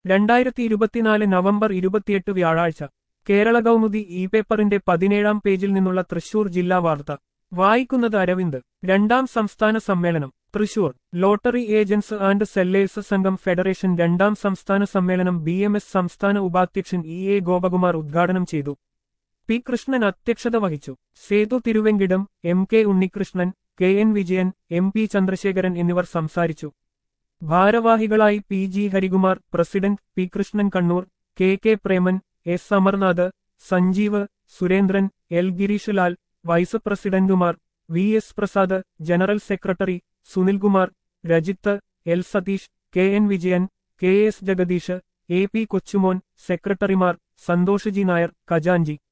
രണ്ടായിരത്തി ഇരുപത്തിനാല് നവംബർ ഇരുപത്തിയെട്ട് വ്യാഴാഴ്ച കേരള കൗമുദി ഇ പേപ്പറിന്റെ പതിനേഴാം പേജിൽ നിന്നുള്ള തൃശൂർ ജില്ലാ വാർത്ത വായിക്കുന്നത് അരവിന്ദ് രണ്ടാം സംസ്ഥാന സമ്മേളനം Thrissur lottery agents and sellers സംഘം ഫെഡറേഷൻ രണ്ടാം സംസ്ഥാന സമ്മേളനം ബി എം എസ് സംസ്ഥാന ഉപാധ്യക്ഷൻ ഇ എ ഗോപകുമാർ ഉദ്ഘാടനം ചെയ്തു പി കൃഷ്ണൻ അധ്യക്ഷത വഹിച്ചു Sethu Thiruvenkidam M K Unnikrishnan K N Vijayan M P Chandrasekharan എന്നിവർ സംസാരിച്ചു ഭാരവാഹികളായി P G Harikumar president P Krishnan Kannur K K Preman S Amarnath Sanjeev Surendran L Girish Lal vice പ്രസിഡന്റുമാർ V S Prasad general secretary Sunilkumar Rajith L Satheesh K N Vijayan K S Jagadeesh A P Kochumon സെക്രട്ടറിമാർ സന്തോഷ് ജി നായർ ഖജാൻജി